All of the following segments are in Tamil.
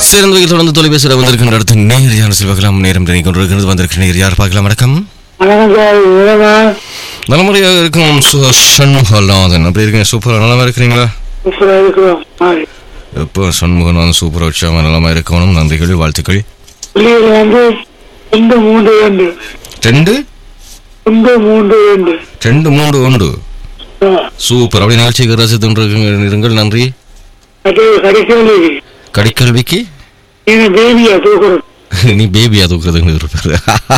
சிறந்த தொடர்ந்து தொலைபேசியில் வந்திருக்கின்ற அடுத்து நேர் யார் செல்வகலாம் நேரம் தெரிய கொண்டிருக்கிறது வந்திருக்கிற நேர் யார் பார்க்கலாம் வணக்கம் வணக்கம் சார் விவரமா நலமுறையாக இருக்கும் சு- சண்முகநாதன் அப்படி இருக்கீங்க சூப்பராக நலமா இருக்கிறீங்களா சூப்பராக இருக்கிறோம் ஆ. எப்போ சண்முகநாதன் சூப்பராக உற்சாகமாக நலமா இருக்கணும் நன்றிகள் வாழ்த்துக்கள் புள்ளிகள் வந்து ரெண்டு மூன்று ரெண்டு ரெண்டு ரெண்டு மூன்று ரெண்டு ரெண்டு மூன்று உண்டு ஆ. சூப்பர் அப்படி நிகழ்ச்சிக்கு ரசித்து இருங்கள் நன்றி அது கடைசியில் கடிக்கல்விக்கு நீங்க பேபியா தூக்குறது நீ பேபியா தூக்குறதுன்னு இருப்பாரு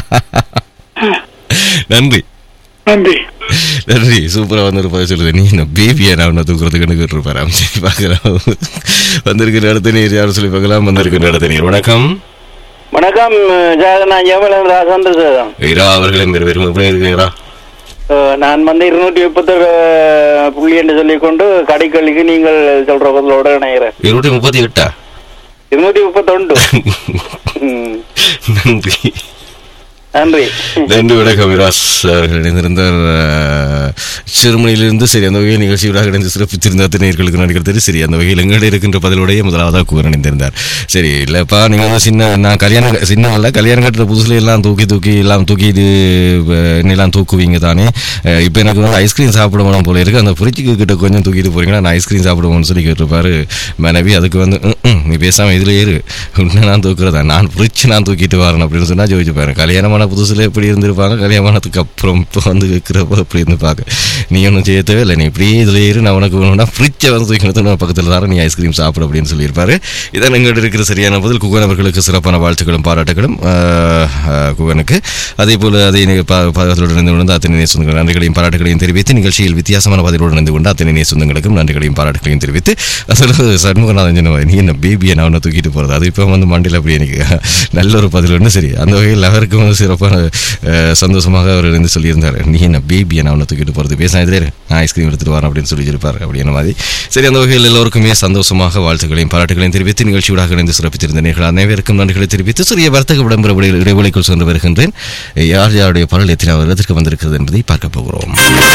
நன்றி நன்றி நன்றி சூப்பரா வந்திருப்பா சொல்லுது நீ என்ன பேபியா நான் உன்னை தூக்குறதுக்கு கேட்டுருப்பாரு சரி பார்க்கலாம் வந்திருக்கிற இடத்த நீர் யாரும் சொல்லி பார்க்கலாம் வந்திருக்கிற இடத்த நீர் வணக்கம் வணக்கம் ஜாக நான் ஜெயமலன் ராசந்திர சேதம் ஐரா அவர்களே பேர் பெரும் எப்படி இருக்கீங்களா அஹ், நான் வந்து இருநூற்றி முப்பத்தொரு புள்ளி என்று சொல்லிக்கொண்டு கடைக்கல்லிக்கு நீங்கள் சொல்ற பதிலோட இணைகிறேன் இருநூற்றி முப்பத்தி எட்டா இருநூற்றி முப்பத்தொண்டு ம், நன்றி நன்றி நன்றி வணக்கம் விராஸ் அவர்கள் இணைந்திருந்தார் அஹ், ஜெர்மனியிலிருந்து சரி அந்த வகையில் நிகழ்ச்சியோட இணைந்து சிறப்பித்திருந்த அத்தனை நேயர்களுக்கு நடிகர் தெரியும் சரி அந்த வகையில் எங்களிடம் இருக்கின்ற பதிலுடைய முதலாவதாக கூற இணைந்திருந்தார் சரி இல்லப்பா நீங்க வந்து சின்ன நான் கல்யாணம் க- சின்ன இல்ல கல்யாணம் கட்டுற புதுசுல எல்லாம் தூக்கி தூக்கி எல்லாம் தூக்கி இது அஹ், என்னெல்லாம் தூக்குவீங்க தானே அஹ், இப்போ எனக்கு வந்து ஐஸ்கிரீம் சாப்பிட வேணும் போல இருக்கு அந்த ஃப்ரிட்ஜுக்கு கிட்ட கொஞ்சம் தூக்கிட்டு போறீங்களா நான் ஐஸ்கிரீம் சாப்பிடுவோம்னு சொல்லி கேட்டிருப்பாரு மனைவி அதுக்கு வந்து "ம், ம், நீ பேசாம இதுல ஏறு உன்னை நான் தூக்குறதா நான் ஃப்ரிட்ஜ் நான் தூக்கிட்டு வரேன் அப்படின்னு சொன்னா ஜோதிச்சு பாரு கல்யாணமான புதுசுல எப்படி இருந்திருப்பாங்க கல்யாணமானதுக்கு அப்புறம் இப்போ வந்து இருக்கிறப்ப அப்படி இருந்திருப்பாங்க நீ ஒன்றும் செய்ய தேவையில்லை நீ இப்படியே இதுல ஏறு நான் உனக்கு வேணும்னா ஃப்ரிட்ஜை வந்து தூக்கினது நான் பக்கத்தில் தரேன் நீ ஐஸ்கிரீம் சாப்பிடு அப்படின்னு சொல்லியிருப்பாரு இதான் எங்கள்கிட்ட இருக்கிற சரியான பதில் குகன் அவர்களுக்கு சிறப்பான வாழ்த்துக்களும் பாராட்டுகளும் ஆஹ், ஆஹ், குகனுக்கு அதே போல அதை பாதகத்தோடு இணைந்து கொண்டு அத்தனை நேய சொந்தங்கள் நன்றிகளையும் பாராட்டுகளையும் தெரிவித்து நிகழ்ச்சியில் வித்தியாசமான பதிலோடு இணைந்து கொண்டு அத்தனை நேய சொந்தங்களுக்கும் நன்றிகளையும் பாராட்டுகளையும் தெரிவித்து அதில் சண்முகநாதன் சொன்ன நீ என்ன பேபியை நான் ஒன்று தூக்கிட்டு போகிறது அது இப்போ வந்து மண்டியில் அப்படி எனக்கு நல்ல ஒரு பதில் ஒன்று சரி அந்த வகையில் அவருக்கும் வந்து சிறப்பான அஹ், சந்தோஷமாக அவர் இருந்து சொல்லியிருந்தார் நீ என்ன பேபியை நான் ஒன்று தூக்கிட்டு போகிறது பேசினா இதிலே இரு, நான் ஐஸ்கிரீம் எடுத்துட்டு வரேன் அப்படின்னு சொல்லியிருப்பார் அப்படின்ற மாதிரி சரி அந்த வகையில் எல்லோருக்குமே சந்தோஷமாக வாழ்த்துக்களையும் பாராட்டுகளையும் தெரிவித்து நிகழ்ச்சியூடாக இணைந்து சிறப்பித்திருந்த நேர்கள் அனைவருக்கும் நன்றிகளை தெரிவித்து சிறிய வர்த்தக விளம்பர இடைவெளி- இடைவெளிக்குள் சென்று வருகின்றேன் யார் யாருடைய பரல் எத்தனை வருடத்திற்கு வந்திருக்கிறது என்பதை பார்க்க போகிறோம்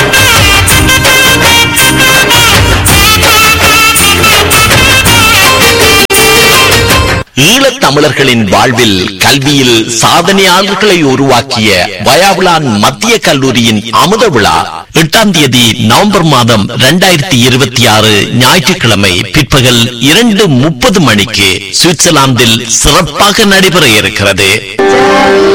ஈழத் தமிழர்களின் வாழ்வில் கல்வியில் சாதனையாளர்களை உருவாக்கிய வயாவுலான் மத்திய கல்லூரியின் அமுத விழா எட்டாம் தேதி நவம்பர் மாதம் இரண்டாயிரத்தி இருபத்தி ஆறு ஞாயிற்றுக்கிழமை பிற்பகல் இரண்டு முப்பது மணிக்கு சுவிட்சர்லாந்தில் சிறப்பாக நடைபெற இருக்கிறது